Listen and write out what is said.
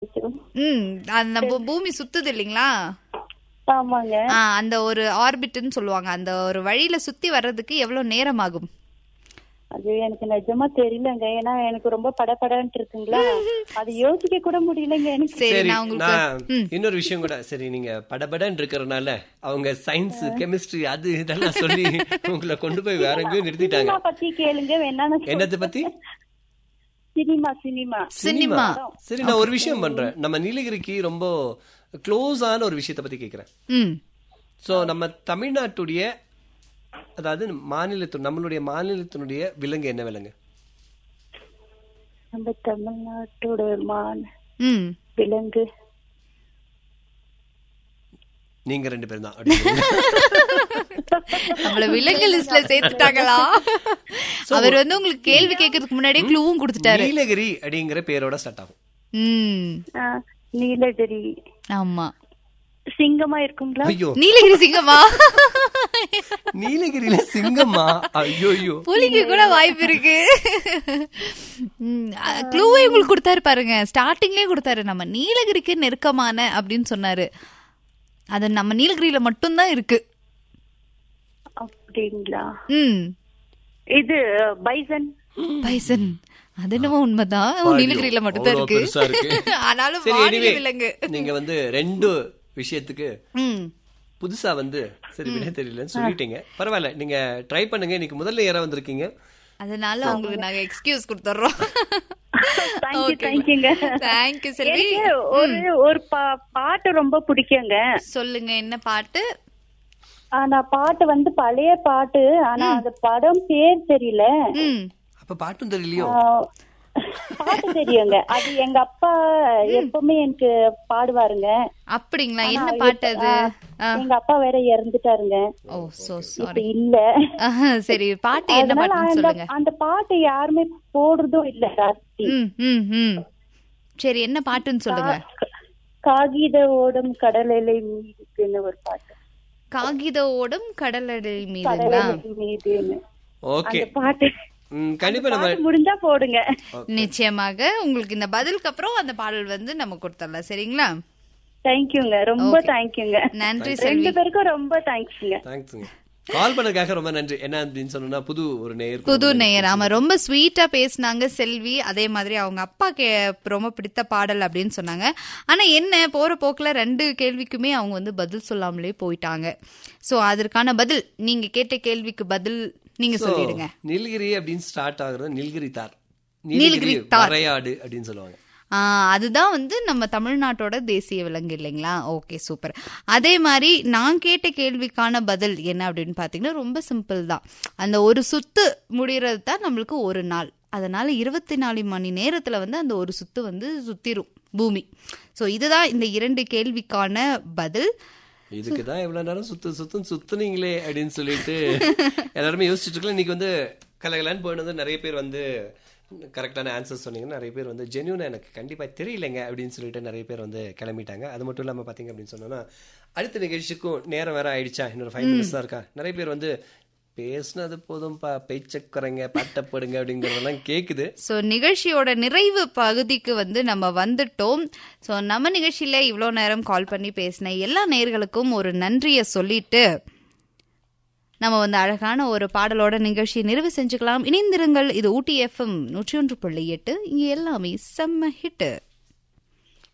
ம் அந்த பூ- பூமி சுத்துது இல்லைங்களா ஆமாங்க ஆ, அந்த ஒரு ஆர்பிட்னு சொல்லுவாங்க அந்த ஒரு வழியில சுத்தி வர்றதுக்கு எவ்வளவு நேரம் ஆகும் அது எனக்கு நிஜமா தெரியலங்க ஏன்னா எனக்கு ரொம்ப படபடன்ட்டு இருக்குங்களா அது யோசிக்க கூட முடியலங்க எனக்கு சரி சரி நான் உங்களுக்கு நான் இன்னொரு விஷயம் கூட சரி நீங்க படபடன்னு இருக்கறனால அவங்க சயின்ஸ் கெமிஸ்ட்ரி அது இதெல்லாம் சொல்லி உங்களை கொண்டு போய் வேற எங்கேயும் நிறுத்திட்டாங்க சினிமா பத்தி கேளுங்க வேணா என்னது பத்தி சினிமா சினிமா சினிமா சரி நான் ஒரு விஷயம் பண்றேன் நம்ம நீலகிரிக்கு ரொம்ப க்ளோஸான ஒரு விஷயத்தை பத்தி கேக்குறேன் ம் சோ நம்ம தமிழ்நாட்டுடைய அதாவது மாநிலத்து நம்மளுடைய மாநிலத்தினுடைய விலங்கு என்ன விலங்கு நம்ம தமிழ்நாட்டோட மான ம் விலங்கு நீங்க ரெண்டு பேரும் தான் அப்படின்னு. நம்மள விலங்கு லிஸ்ட்ல சேர்த்துட்டாங்களா அவர் வந்து உங்களுக்கு கேள்வி கேட்கறதுக்கு முன்னாடியே க்ளூவும் கொடுத்துட்டாரு நீலகிரி அப்படிங்கிற பேரோட ஸ்டார்ட் ஆகும் ம் ஆ, நீலகிரி ஆமா சிங்கமா இருக்குங்களா ஐயோ நீலகிரி சிங்கமா நீலகிரியில சிங்கம்மா ஐயோ ஐயோ புலிக்கு கூட வாய்ப்பு இருக்கு க்ளூவே உங்களுக்கு கொடுத்தாரு பாருங்க ஸ்டார்டிங்லயே கொடுத்தாரு நம்ம நீலகிரிக்கு நெருக்கமான அப்படின்னு சொன்னாரு அது நம்ம நீலகிரியில மட்டும்தான் இருக்கு அப்படிங்களா ம் இது பைசன் பைசன் அது என்னமோ உண்மைதான் நீலகிரியில மட்டும்தான் அவ்வளவு இருக்கு பெருசா இருக்கு. ஆனாலும் சரி வானிலை anyway, விலங்கு நீங்க வந்து ரெண்டு விஷயத்துக்கு ம் புதுசா வந்து சரி விட தெரியலன்னு சொல்லிட்டீங்க பரவாயில்ல நீங்க ட்ரை பண்ணுங்க இன்னைக்கு முதல்ல யாரா வந்திருக்கீங்க அதனால உங்களுக்கு நாங்க எக்ஸ்கியூஸ் கொடுத்துறோம் தேங்க்யூ தேங்க்யூங்க தேங்க்யூ செல்வி எனக்கு ஒரு ஒரு பா- பாட்டு ரொம்ப பிடிக்குங்க சொல்லுங்க என்ன பாட்டு ஆனா பாட்டு வந்து பழைய பாட்டு ஆனா அந்த படம் பேர் தெரியல ம் அப்ப பாட்டும் தெரியலையோ ஆ, பாட்டு தெரியுங்க அது எங்க அப்பா எப்பவுமே எனக்கு பாடுவாருங்க அப்படிங்களா என்ன பாட்டு அது ஆ, எங்க அப்பா வேற இறந்துட்டாருங்க ஓ சோ இப்ப சாரி இல்ல சரி பாட்டு என்ன அதனால பாட்டுன்னு அந்த சொல்லுங்க அந்த பாட்டு யாருமே போடுறதும் இல்ல ஜாஸ்தி ம் ம் ம் சரி என்ன பாட்டுன்னு சொல்லுங்க காகித ஓடும் கடலலை மீதுன்னு ஒரு பாட்டு காகித ஓடும் கடலடை மீதுங்களா கடலலை மீதுன்னு ஓகே அந்த பாட்டு கண்டிப்பா நம்ம பாட்டு முடிஞ்சா போடுங்க நிச்சயமாக உங்களுக்கு இந்த பதிலுக்கு அப்புறம் அந்த பாடல் வந்து நம்ம கொடுத்துடலாம் சரிங்களா தேங்க்யூங்க ரொம்ப தேங்க்யூங்க நன்றி ரெண்டு செல்வி பேருக்கும் ரொம்ப தேங்க்ஸ்ங்க தேங்க்ஸுங்க கால் பண்ணதுக்காக ரொம்ப நன்றி என்ன அப்படின்னு சொன்னா புது ஒரு நேயர் புது நேயர் ஆமா ரொம்ப ஸ்வீட்டா பேசுனாங்க செல்வி அதே மாதிரி அவங்க அப்பா கே ரொம்ப பிடித்த பாடல் அப்படின்னு சொன்னாங்க ஆனா என்ன போற போக்குல ரெண்டு கேள்விக்குமே அவங்க வந்து பதில் சொல்லாமலே போயிட்டாங்க சோ அதற்கான பதில் நீங்க கேட்ட கேள்விக்கு பதில் நீங்க சொல்லிடுங்க நீலகிரி அப்படின்னு ஸ்டார்ட் ஆகுறது நீலகிரி தார் நீலகிரி நீலகிரி தார். வரையாடு அப்படின்னு சொல்லுவாங்க ஆ, அதுதான் வந்து நம்ம தமிழ்நாட்டோட தேசிய விலங்கு இல்லைங்களா ஓகே சூப்பர் அதே மாதிரி நான் கேட்ட கேள்விக்கான பதில் என்ன அப்படின்னு பார்த்தீங்கன்னா ரொம்ப சிம்பிள் தான் அந்த ஒரு சுத்து முடிகிறது தான் நம்மளுக்கு ஒரு நாள் அதனால இருபத்தி நாலு மணி நேரத்துல வந்து அந்த ஒரு சுத்து வந்து சுத்திரும் பூமி ஸோ இதுதான் இந்த இரண்டு கேள்விக்கான பதில் இதுக்கு தான் எவ்வளவு நேரம் சுத்து சுத்துன்னு சுத்துனீங்களே அப்படின்னு சொல்லிட்டு எல்லாருமே யோசிச்சுட்டு இருக்கலாம் இன்னைக்கு வந்து கலகலான்னு போயிட்டு வந்து நிறைய பேர் வந்து கரெக்டான ஆன்சர் சொன்னீங்க நிறைய பேர் வந்து ஜென்யூனா எனக்கு கண்டிப்பா தெரியலங்க அப்படின்னு சொல்லிட்டு நிறைய பேர் வந்து கிளம்பிட்டாங்க அது மட்டும் இல்லாம பாத்தீங்க அப்படின்னு சொன்னோம்னா அடுத்த நிகழ்ச்சிக்கும் நேரம் வேற ஆயிடுச்சா இன்னொரு ஃபைவ் மினிட்ஸ் தான் இருக்கா நிறைய பேர் வந்து பேசுனது போதும்பா பேச்சக்குறைங்க பாட்டப்படுங்க அப்படிங்கறதெல்லாம் கேக்குது ஸோ நிகழ்ச்சியோட நிறைவு பகுதிக்கு வந்து நம்ம வந்துட்டோம் ஸோ நம்ம நிகழ்ச்சியில இவ்வளோ நேரம் கால் பண்ணி பேசின எல்லா நேயர்களுக்கும் ஒரு நன்றியை சொல்லிட்டு நம்ம வந்து அழகான ஒரு பாடலோட நிகழ்ச்சியை நிறைவு செஞ்சுக்கலாம் இணைந்திருங்கள் இது ஊட்டி எஃப்எம் நூற்றி ஒன்று புள்ளி எட்டு இங்கே எல்லாமே செம்ம ஹிட்டு